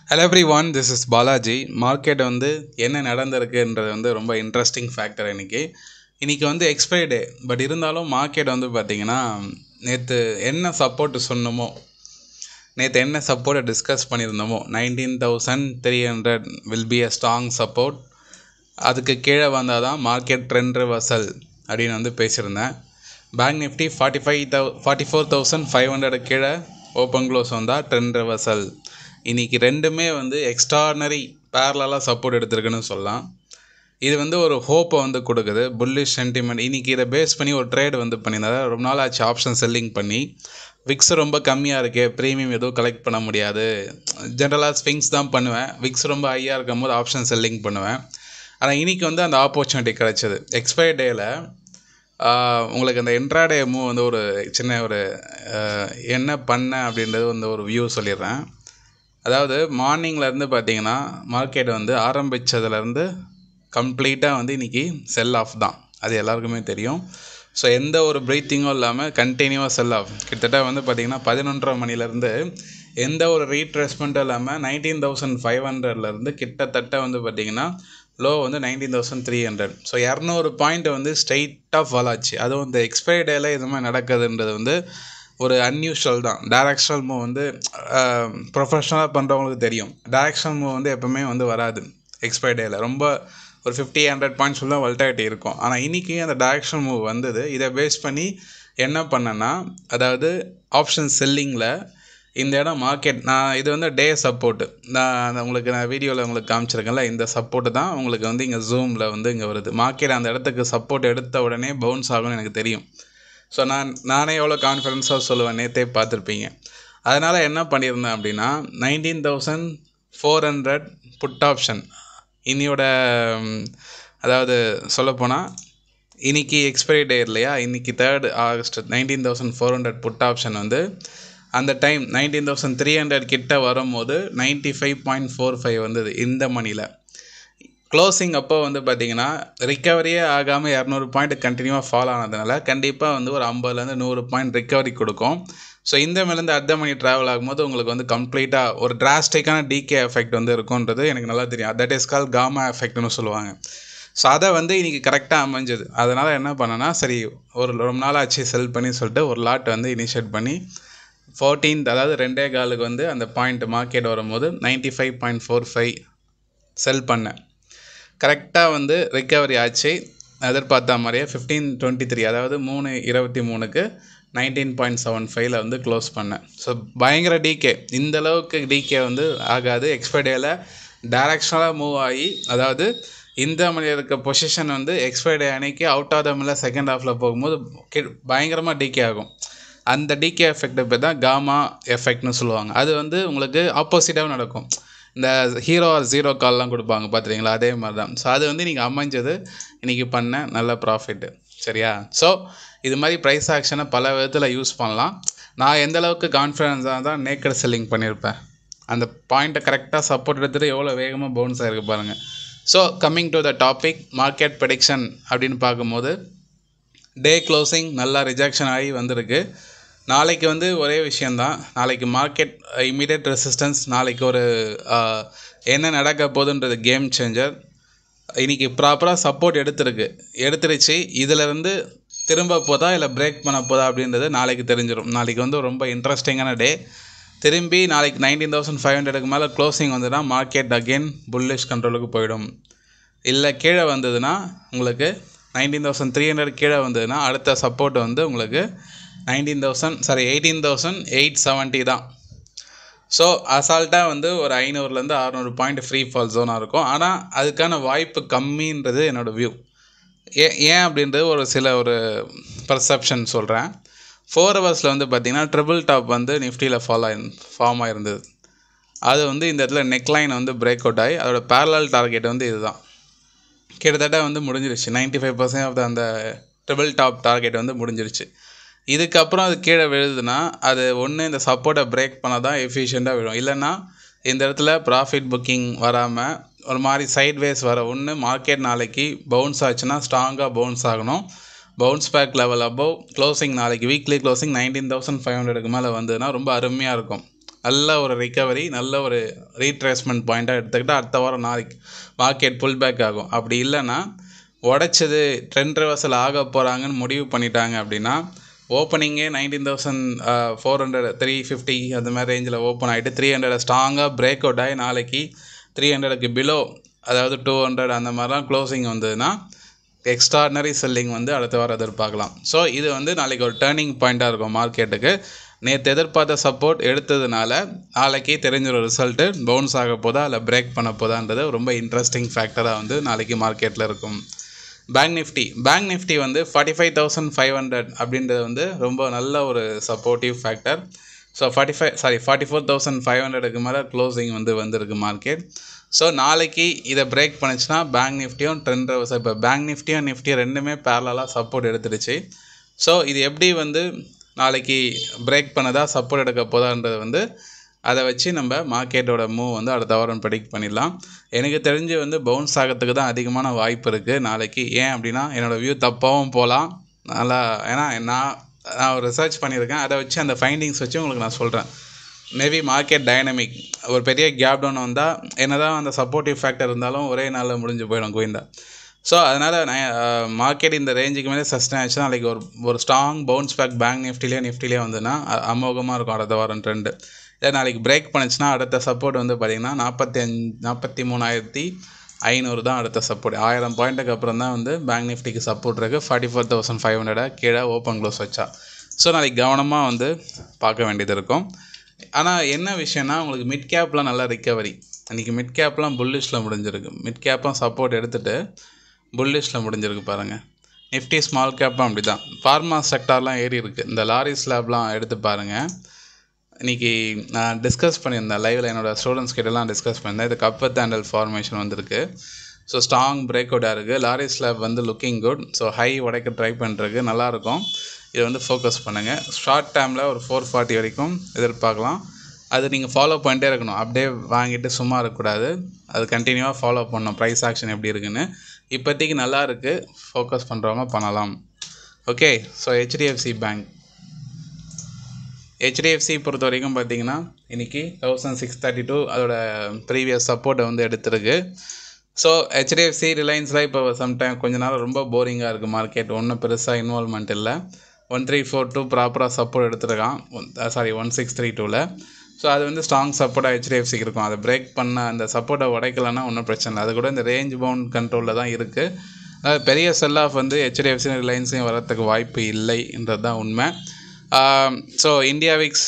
hello everyone this is Balaji market வந்து என்ன நடந்திருக்குன்றது வந்து ரொம்ப இன்ட்ரெஸ்டிங் ஃபேக்டர் இன்றைக்கி இன்றைக்கி வந்து எக்ஸ்பைரி டே பட் இருந்தாலும் மார்க்கெட் வந்து பார்த்திங்கன்னா நேற்று என்ன சப்போர்ட் சொன்னோமோ நேற்று என்ன சப்போர்ட்டை டிஸ்கஸ் பண்ணியிருந்தோமோ nineteen thousand three hundred will be a strong support அதுக்கு கீழே வந்தால் தான் மார்க்கெட் ட்ரெண்ட் ரிவர்சல் அப்படின்னு வந்து பேசியிருந்தேன் bank Nifty forty five thou forty four thousand five hundred கீழே ஓப்பன் க்ளோஸ் வந்தால் ட்ரெண்ட் ரிவர்சல் இன்றைக்கி ரெண்டுமே வந்து எக்ஸ்ட்ரானரி பேரலாக சப்போர்ட் எடுத்திருக்குன்னு சொல்லலாம் இது வந்து ஒரு ஹோப்பை வந்து கொடுக்குது புல்லிஷ் சென்டிமெண்ட் இன்றைக்கி இதை பேஸ் பண்ணி ஒரு ட்ரேட் வந்து பண்ணியிருந்தாரு ரொம்ப நாள் ஆச்சு ஆப்ஷன் செல்லிங் பண்ணி விக்ஸ் ரொம்ப கம்மியாக இருக்கே ப்ரீமியம் எதுவும் கலெக்ட் பண்ண முடியாது ஜென்ரலாக ஸ்விங்ஸ் தான் பண்ணுவேன் விக்ஸ் ரொம்ப ஹையாக இருக்கும் போது ஆப்ஷன் செல்லிங் பண்ணுவேன் ஆனால் இன்றைக்கி வந்து அந்த ஆப்பர்ச்சுனிட்டி கிடச்சிது எக்ஸ்பைரி டேயில் உங்களுக்கு அந்த இன்ட்ராடே மூவ் வந்து ஒரு சின்ன ஒரு ஆஹ், என்ன பண்ண அப்படின்றது வந்து ஒரு வியூ சொல்லிடுறேன் அதாவது மார்னிங்லேருந்து பார்த்தீங்கன்னா மார்க்கெட் வந்து ஆரம்பித்ததுலேருந்து கம்ப்ளீட்டாக வந்து இன்றைக்கி செல் ஆஃப் தான் அது எல்லாருக்குமே தெரியும் ஸோ எந்த ஒரு ப்ரீத்திங்கும் இல்லாமல் கண்டினியூவாக செல் ஆஃப் கிட்டத்தட்ட வந்து பார்த்திங்கன்னா பதினொன்றரை மணிலேருந்து எந்த ஒரு ரீட்ரேஸ்மெண்ட்டும் இல்லாமல் நைன்டீன் தௌசண்ட் ஃபைவ் ஹண்ட்ரட்லேருந்து கிட்டத்தட்ட வந்து பார்த்திங்கன்னா லோ வந்து nineteen thousand three hundred so இரநூறு பாயிண்ட் வந்து ஸ்ட்ரைட்டாக ஃபால் ஆச்சு அதுவும் இந்த எக்ஸ்பைரி டேல இது மாதிரி நடக்குதுன்றது வந்து ஒரு அன்யூஷுவல் தான் டைரக்ஷனல் மூவ் வந்து ப்ரொஃபஷ்னலாக பண்ணுறவங்களுக்கு தெரியும் டைரக்ஷனல் மூவ் வந்து எப்பவுமே வந்து வராது எக்ஸ்பைரி டேல ரொம்ப ஒரு ஃபிஃப்டி ஹண்ட்ரட் பாயிண்ட்ஸ் உள்ள வல்டாலிட்டி இருக்கும் ஆனால் இன்றைக்கி அந்த டைரக்ஷனல் மூவ் வந்தது இதை பேஸ் பண்ணி என்ன பண்ணேன்னா அதாவது ஆப்ஷன் செல்லிங்கில் இந்த இடம் மார்க்கெட் நான் இது வந்து டே சப்போர்ட்டு நான் அந்த உங்களுக்கு நான் வீடியோவில் உங்களுக்கு காமிச்சிருக்கேன்ல இந்த சப்போர்ட்டு தான் உங்களுக்கு வந்து இங்கே ஜூமில் வந்து இங்கே வருது மார்க்கெட் அந்த இடத்துக்கு சப்போர்ட் எடுத்த உடனே பவுன்ஸ் ஆகும்னு எனக்கு தெரியும் ஸோ நான் நானே எவ்வளோ கான்ஃபிடென்ஸாக சொல்லுவேன் நேற்றே பார்த்துருப்பீங்க அதனால் என்ன பண்ணியிருந்தேன் அப்படின்னா nineteen thousand four hundred put option இன்னியோட ம், அதாவது சொல்லப்போனால் இன்னைக்கு எக்ஸ்பைரி டே இல்லையா இன்னைக்கு third August nineteen thousand four hundred put option வந்து அந்த time nineteen thousand three hundred கிட்ட வரும்போது ninety five point four five வந்தது இந்த மணியில் க்ளோசிங் அப்போ வந்து பார்த்தீங்கன்னா ரிக்கவரியே ஆகாமல் இரநூறு பாயிண்ட் கண்டினியூவாக ஃபால் ஆனதுனால கண்டிப்பாக வந்து ஒரு ஐம்பதுலேருந்து நூறு பாயிண்ட் ரிக்கவரி கொடுக்கும் ஸோ இந்த மேலேருந்து அர்த்த மணி ட்ராவல் ஆகும்போது உங்களுக்கு வந்து கம்ப்ளீட்டாக ஒரு டிராஸ்டிக்கான டிகே எஃபெக்ட் வந்து இருக்குன்றது எனக்கு நல்லா தெரியும் தட் இஸ் கால் காமா எஃபெக்ட்னு சொல்லுவாங்க ஸோ அதை வந்து இன்றைக்கி கரெக்டாக அமைஞ்சது அதனால் என்ன பண்ணேன்னா சரி ஒரு ரொம்ப நாள் ஆச்சு செல் பண்ணி சொல்லிட்டு ஒரு லாட் வந்து இனிஷியேட் பண்ணி ஃபோர்டீன்த் அதாவது ரெண்டே காலுக்கு வந்து அந்த பாயிண்ட் மார்க்கெட் வரும்போது ninety five point four five sell பண்ணேன் கரெக்டாக வந்து ரிக்கவரி ஆச்சு எதிர்பார்த்த மாதிரியே ஃபிஃப்டீன் டுவெண்ட்டி த்ரீ அதாவது மூணு இருபத்தி மூணுக்கு நைன்டீன் பாயிண்ட் செவன் ஃபைவ்ல வந்து க்ளோஸ் பண்ணேன் ஸோ பயங்கர டிகே இந்த அளவுக்கு டிகே வந்து ஆகாது எக்ஸ்பைர்டேயில் டைரக்ஷனலாக மூவ் ஆகி அதாவது இந்த மணி இருக்க பொசிஷன் வந்து எக்ஸ்பைர்டே அன்னைக்கு அவுட் ஆஃப் த மில்ல செகண்ட் ஹாஃபில் போகும்போது கி- பயங்கரமாக டிகே ஆகும் அந்த டிகே எஃபெக்ட்டை பேர் தான் காமா எஃபெக்ட்னு சொல்லுவாங்க அது வந்து உங்களுக்கு ஆப்போசிட்டாகவும் நடக்கும் இந்த ஹீரோ ஆர் ஜீரோ கால்லாம் கொடுப்பாங்க பார்த்துருங்களா அதே மாதிரி தான் ஸோ அது வந்து நீங்கள் அமைஞ்சது இன்றைக்கி பண்ண நல்ல ப்ராஃபிட்டு சரியா ஸோ இது மாதிரி ப்ரைஸ் ஆக்ஷனை பல விதத்தில் யூஸ் பண்ணலாம் நான் எந்த அளவுக்கு கான்ஃபிடென்ஸாக தான் நேக்கட் செல்லிங் பண்ணியிருப்பேன் அந்த பாயிண்ட்டை கரெக்டாக சப்போர்ட் எடுத்துகிட்டு எவ்வளோ வேகமாக பவுன்ஸ் ஆகிருக்கு பாருங்கள் so coming to the topic market prediction அப்படின்னு பார்க்கும்போது டே க்ளோசிங் நல்லா ரிஜெக்ஷன் ஆகி வந்திருக்கு நாளைக்கு வந்து ஒரே விஷயந்தான் நாளைக்கு மார்க்கெட் இமீடியட் ரெசிஸ்டன்ஸ் நாளைக்கு ஒரு அஹ், என்ன நடக்க போகுதுன்றது கேம் சேஞ்சர் இன்னைக்கு ப்ராப்பராக சப்போர்ட் எடுத்திருக்கு எடுத்துருச்சு இதிலிருந்து திரும்ப போதா இல்லை பிரேக் பண்ண போதா அப்படின்றது நாளைக்கு தெரிஞ்சிடும் நாளைக்கு வந்து ரொம்ப இன்ட்ரெஸ்டிங்கான டே திரும்பி நாளைக்கு நைன்டீன் தௌசண்ட் ஃபைவ் ஹண்ட்ரடுக்கு மேலே க்ளோசிங் வந்ததுன்னா மார்க்கெட் அகெயின் புல்லிஷ் கண்ட்ரோலுக்கு போயிடும் இல்லை கீழே வந்ததுன்னா உங்களுக்கு நைன்டீன் தௌசண்ட் த்ரீ ஹண்ட்ரட் கீழே வந்ததுன்னா அடுத்த சப்போர்ட் வந்து உங்களுக்கு nineteen thousand sorry eighteen thousand eight seventy தான் ஸோ அசால்ட்டாக வந்து ஒரு ஐநூறுலேருந்து அறநூறு பாயிண்ட் ஃப்ரீ ஃபால் ஜோனாக இருக்கும் ஆனால் அதுக்கான வாய்ப்பு கம்மின்றது என்னோடய வியூ ஏன் ஏன் அப்படின்றது ஒரு சில ஒரு பர்செப்ஷன் சொல்கிறேன் ஃபோர் ஹவர்ஸில் வந்து பார்த்திங்கன்னா ட்ரிபிள் டாப் வந்து நிஃப்டியில் ஃபாலோ ஆயி ஃபார்ம் ஆயிருந்தது அது வந்து இந்த இடத்துல நெக்லைன் வந்து பிரேக் அவுட் ஆகி அதோட பேரலல் டார்கெட் வந்து இதுதான் கிட்டத்தட்ட வந்து முடிஞ்சிருச்சு 95% ஃபைவ் பர்சன்ட் ஆஃப் த அந்த ட்ரிபிள் டாப் டார்கெட் வந்து முடிஞ்சிருச்சு இதுக்கப்புறம் அது கீழே விழுதுன்னா அது ஒன்று இந்த சப்போர்ட்டை பிரேக் பண்ண தான் எஃபிஷியண்ட்டாக விழும் இல்லைன்னா இந்த இடத்துல ப்ராஃபிட் புக்கிங் வராமல் ஒரு மாதிரி சைட்வேஸ் வர ஒன்று மார்க்கெட் நாளைக்கு பவுன்ஸ் ஆச்சுன்னா ஸ்ட்ராங்காக பவுன்ஸ் ஆகணும் bounce back level above closing நாளைக்கு weekly closing nineteen thousand five ஹண்ட்ரடுக்கு மேலே வந்ததுன்னா ரொம்ப அருமையாக இருக்கும் நல்ல ஒரு ரிகவரி நல்ல ஒரு ரீட்ரேஸ்மெண்ட் பாயிண்ட்டாக எடுத்துக்கிட்டால் அடுத்த வாரம் நாளைக்கு மார்க்கெட் புல் பேக் ஆகும் அப்படி இல்லைன்னா உடச்சது ட்ரெண்ட் ரிவர்சல் ஆக போகிறாங்கன்னு முடிவு பண்ணிட்டாங்க அப்படின்னா ஓப்பனிங்கே nineteen thousand four hundred three fifty அந்த மாதிரி ரேஞ்சில் ஓப்பன் ஆகிட்டு த்ரீ ஹண்ட்ரட் ஸ்ட்ராங்காக பிரேக் அவுட் ஆகி நாளைக்கு த்ரீ ஹண்ட்ரடுக்கு பிலோ அதாவது டூ ஹண்ட்ரட் அந்த மாதிரிலாம் க்ளோசிங் வந்ததுன்னா எக்ஸ்ட்ராடினரி செல்லிங் வந்து அடுத்த வாரம் எதிர்பார்க்கலாம் ஸோ இது வந்து நாளைக்கு ஒரு டேர்னிங் பாயிண்ட்டாக இருக்கும் மார்க்கெட்டுக்கு நேற்று எதிர்பார்த்த சப்போர்ட் எடுத்ததுனால நாளைக்கு தெரிஞ்சிடும் ரிசல்ட்டு பவுன்ஸ் ஆக போதா இல்லை பிரேக் பண்ண போதான்றது ரொம்ப இன்ட்ரெஸ்டிங் ஃபேக்டராக வந்து நாளைக்கு மார்க்கெட்டில் இருக்கும் பேங்க் நிஃப்டி பேங்க் நிஃப்டி வந்து forty five thousand five hundred அப்படின்றது வந்து ரொம்ப நல்ல ஒரு supportive factor so forty five sorry forty four thousand five ஹண்ட்ரடுக்கு மேலே க்ளோசிங் வந்து வந்திருக்கு மார்க்கெட் ஸோ நாளைக்கு இதை பிரேக் பண்ணுச்சுன்னா பேங்க் நிஃப்டியும் ட்ரெண்ட் இப்போ பேங்க் நிஃப்டியும் நிஃப்டியும் ரெண்டுமே பேரலாக சப்போர்ட் எடுத்துடுச்சு ஸோ இது எப்படி வந்து நாளைக்கு பிரேக் பண்ணதா சப்போர்ட் எடுக்க போதான்றது வந்து அதை வச்சு நம்ம மார்க்கெட்டோட மூவ் வந்து அடுத்த வாரம் ப்ரெடிக்ட் பண்ணிடலாம் எனக்கு தெரிஞ்சு வந்து பவுன்ஸ் ஆகிறதுக்கு தான் அதிகமான வாய்ப்பு இருக்குது நாளைக்கு ஏன் அப்படின்னா என்னோடய வியூ தப்பாகவும் போகலாம் நல்லா ஏன்னா நான் நான் ஒரு ரிசர்ச் பண்ணியிருக்கேன் அதை வச்சு அந்த ஃபைண்டிங்ஸ் வச்சு உங்களுக்கு நான் சொல்கிறேன் மேபி மார்க்கெட் டைனமிக் ஒரு பெரிய கேப் டவுன் வந்தால் என்ன தான் அந்த சப்போர்ட்டிவ் ஃபேக்டர் இருந்தாலும் ஒரே நாளில் முடிஞ்சு போயிடும் கோயிந்தா ஸோ அதனால் நான் மார்க்கெட் இந்த ரேஞ்சுக்கு மேலே சஸ்டைன் ஆச்சுன்னா நாளைக்கு ஒரு ஒரு ஸ்ட்ராங் பவுன்ஸ் பேக் பேங்க் நிஃப்டிலே நிஃப்டிலே வந்துன்னா அமோகமாக இருக்கும் அடுத்த வாரம் ட்ரெண்டு இதே நாளைக்கு பிரேக் பண்ணுச்சுன்னா அடுத்த சப்போர்ட் வந்து பார்த்திங்கன்னா நாற்பத்தி அஞ்சு நாற்பத்தி மூணாயிரத்தி ஐநூறு தான் அடுத்த சப்போர்ட் ஆயிரம் பாயிண்ட்டுக்கு அப்புறம் தான் வந்து பேங்க் நிஃப்டிக்கு சப்போர்ட் இருக்குது ஃபார்ட்டி ஃபோர் தௌசண்ட் ஃபைவ் ஹண்ட்ரடாக கீழே ஓப்பன் க்ளோஸ் வச்சா ஸோ நாளைக்கு கவனமாக வந்து பார்க்க வேண்டியது இருக்கும் ஆனால் என்ன விஷயம்னா உங்களுக்கு மிட் கேப்லாம் நல்லா ரிக்கவரி அன்றைக்கி மிட் கேப்லாம் புல்லிஷில் முடிஞ்சிருக்கு மிட் கேப்லாம் சப்போர்ட் எடுத்துகிட்டு புல்லிஷில் முடிஞ்சிருக்கு பாருங்கள் நிஃப்டி ஸ்மால் கேப்பும் அப்படி தான் ஃபார்மா செக்டார்லாம் ஏறி இருக்குது இந்த லாரி ஸ்லாப்லாம் எடுத்து பாருங்கள் இன்றைக்கி நான் டிஸ்கஸ் பண்ணியிருந்தேன் லைவில் என்னோடய ஸ்டூடெண்ட்ஸ் கிட்டலாம் டிஸ்கஸ் பண்ணியிருந்தேன் இது கப்பத் ஹேண்டல் ஃபார்மேஷன் வந்திருக்கு ஸோ ஸ்ட்ராங் பிரேக் அவுட்டாக இருக்குது லாரி ஸ்லாப் வந்து லுக்கிங் குட் ஸோ ஹை உடைக்க ட்ரை பண்ணுறதுக்கு நல்லாயிருக்கும் இதை வந்து ஃபோக்கஸ் பண்ணுங்கள் ஷார்ட் டைமில் ஒரு ஃபோர் ஃபார்ட்டி வரைக்கும் எதிர்பார்க்கலாம் அது நீங்கள் ஃபாலோ பண்ணிட்டே இருக்கணும் அப்படியே வாங்கிட்டு சும்மா இருக்கக்கூடாது அது கண்டினியூவாக ஃபாலோ பண்ணணும் ப்ரைஸ் ஆக்ஷன் எப்படி இருக்குன்னு இப்போதைக்கு நல்லா இருக்குது ஃபோக்கஸ் பண்ணுறவங்க பண்ணலாம் okay so HDFC bank HDFC பொறுத்த வரைக்கும் பார்த்தீங்கன்னா இன்றைக்கி தௌசண்ட் சிக்ஸ் தேர்ட்டி டூ அதோட ப்ரீவியஸ் சப்போர்ட்டை வந்து எடுத்திருக்கு ஸோ ஹெச்டிஎஃப்சி ரிலையன்ஸில் இப்போ சம்டைம் கொஞ்ச நாள் ரொம்ப போரிங்காக இருக்குது மார்க்கெட் ஒன்றும் பெருசாக இன்வால்மெண்ட் இல்லை ஒன் த்ரீ ஃபோர் டூ ப்ராப்பராக சப்போர்ட் எடுத்துருக்கான் சாரி ஒன் சிக்ஸ் த்ரீ டூவில் ஸோ அது வந்து ஸ்ட்ராங் சப்போர்ட்டாக ஹெச்டிஎஃப்சிக்கு இருக்கும் அதை பிரேக் பண்ண அந்த சப்போர்ட்டை உடைக்கலன்னா ஒன்றும் பிரச்சனை இல்லை அது கூட இந்த ரேஞ்ச் பவுண்ட் கண்ட்ரோலில் தான் இருக்குது அதாவது பெரிய செல் ஆஃப் வந்து ஹெச்டிஎஃப்சி ரிலையன்ஸையும் வரத்துக்கு வாய்ப்பு இல்லைன்றது தான் உண்மை so India VIX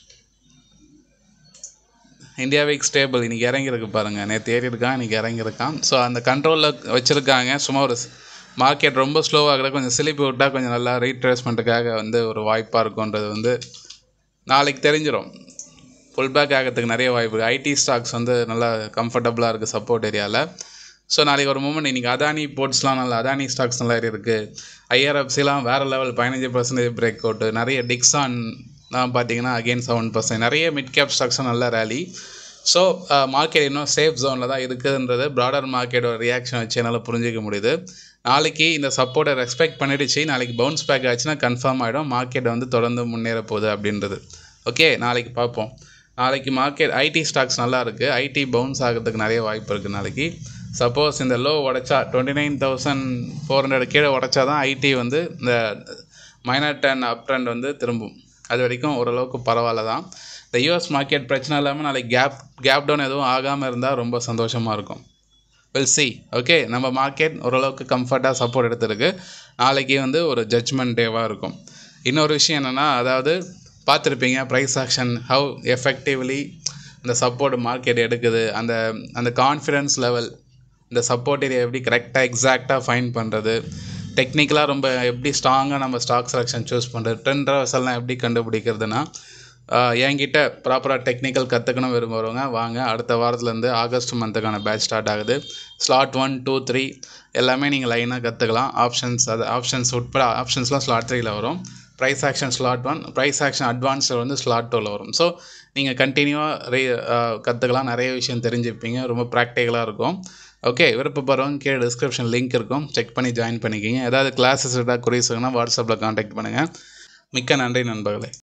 India VIX stable இன்றைக்கி இறங்கியிருக்கு பாருங்கள் நேற்று ஏறி இருக்கான் இன்றைக்கி இறங்கியிருக்கான் ஸோ அந்த கண்ட்ரோலில் வச்சுருக்காங்க சும்மா ஒரு மார்க்கெட் ரொம்ப ஸ்லோவாகிற கொஞ்சம் சிலிப்பி விட்டால் கொஞ்சம் நல்லா ரீட்ரேஸ்மெண்ட்டுக்காக வந்து ஒரு வாய்ப்பாக இருக்குன்றது வந்து நாளைக்கு தெரிஞ்சிடும் புல் பேக் ஆகிறதுக்கு நிறைய வாய்ப்பு இருக்குது ஐடி ஸ்டாக்ஸ் வந்து நல்லா கம்ஃபர்டபுளாக இருக்குது சப்போர்ட் ஏரியாவில் ஸோ நாளைக்கு ஒரு மூமெண்ட் இன்றைக்கி அதானி போர்ட்ஸ்லாம் நல்லா அதானி ஸ்டாக்ஸ் நல்லா இருக்குது ஐஆர்எஃப்சிலாம் வேறு லெவல் பதினஞ்சு பர்சன்டேஜ் பிரேக் அவுட்டு நிறைய டிக்ஸான் தான் பார்த்தீங்கன்னா அகெயின் செவன் பர்சன்ட் நிறைய மிட் கேப் ஸ்டாக்ஸும் நல்ல ரேலி ஸோ மார்க்கெட் இன்னும் சேஃப் ஜோனில் தான் இருக்குதுன்றது ப்ராடர் மார்க்கெட்டோட ரியாக்ஷன் வச்சு என்னால் புரிஞ்சிக்க முடியுது நாளைக்கு இந்த சப்போர்ட்டை ரெஸ்பெக்ட் பண்ணிடுச்சு நாளைக்கு பவுன்ஸ் பேக் ஆச்சுன்னா கன்ஃபார்ம் ஆகிடும் மார்க்கெட் வந்து தொடர்ந்து முன்னேற போகுது அப்படின்றது ஓகே நாளைக்கு பார்ப்போம் நாளைக்கு மார்க்கெட் ஐடி ஸ்டாக்ஸ் நல்லா இருக்குது ஐடி பவுன்ஸ் ஆகிறதுக்கு நிறைய வாய்ப்பு இருக்குது நாளைக்கு சப்போஸ் இந்த லோ உடச்சா twenty nine thousand four hundred கீழே உடச்சா தான் ஐடி வந்து இந்த மைனர் டென் அப் ட்ரெண்ட் வந்து திரும்பும் அது வரைக்கும் ஓரளவுக்கு பரவாயில்ல தான் இந்த யூஎஸ் மார்க்கெட் பிரச்சனை இல்லாமல் நாளைக்கு கேப் கேப் டவுன் எதுவும் ஆகாமல் இருந்தால் ரொம்ப சந்தோஷமாக இருக்கும் வில் சி ஓகே நம்ம மார்க்கெட் ஓரளவுக்கு கம்ஃபர்ட்டாக சப்போர்ட் எடுத்திருக்கு நாளைக்கு வந்து ஒரு ஜட்ஜ்மெண்ட் டேவாக இருக்கும் இன்னொரு விஷயம் என்னென்னா அதாவது பார்த்துருப்பீங்க ப்ரைஸ் ஆக்ஷன் ஹவு எஃபெக்டிவ்லி இந்த சப்போர்ட் மார்க்கெட் எடுக்குது அந்த அந்த கான்ஃபிடென்ஸ் லெவல் இந்த சப்போர்ட் ஏரியா எப்படி கரெக்டாக எக்ஸாக்டாக ஃபைன் பண்ணுறது டெக்னிக்கலாக ரொம்ப எப்படி ஸ்ட்ராங்காக நம்ம ஸ்டாக் செலெக்ஷன் சூஸ் பண்ணுறது ட்ரெண்ட் ரிவர்சல்லாம் எப்படி கண்டுபிடிக்கிறதுனா என்கிட்ட ப்ராப்பராக டெக்னிக்கல் கற்றுக்கணும் விரும்புகிறவங்க வாங்க அடுத்த வாரத்துலேருந்து ஆகஸ்ட் மந்த்துக்கான பேட்ச் ஸ்டார்ட் ஆகுது ஸ்லாட் ஒன் டூ த்ரீ எல்லாமே நீங்கள் லைனாக கற்றுக்கலாம் ஆப்ஷன்ஸ் அது ஆப்ஷன்ஸ் உட்பட ஆப்ஷன்ஸ்லாம் ஸ்லாட் த்ரீயில் வரும் price action slot one price action அட்வான்ஸில் வந்து ஸ்லாட் டூவில் வரும் ஸோ நீங்கள் கண்டினியூவாக ரீ கற்றுக்கலாம் நிறைய விஷயம் தெரிஞ்சுப்பீங்க ரொம்ப ப்ராக்டிக்கலாக இருக்கும் ஓகே விருப்பப்படுறவங்க கீழே டிஸ்கிரிப்ஷன் லிங்க் இருக்கும் செக் பண்ணி ஜாயின் பண்ணிக்கிங்க ஏதாவது கிளாஸஸ் ஏதாவது குறிஸ் வாட்ஸ்அப்பில் காண்டாக்ட் பண்ணுங்கள் மிக்க நன்றி நண்பர்களே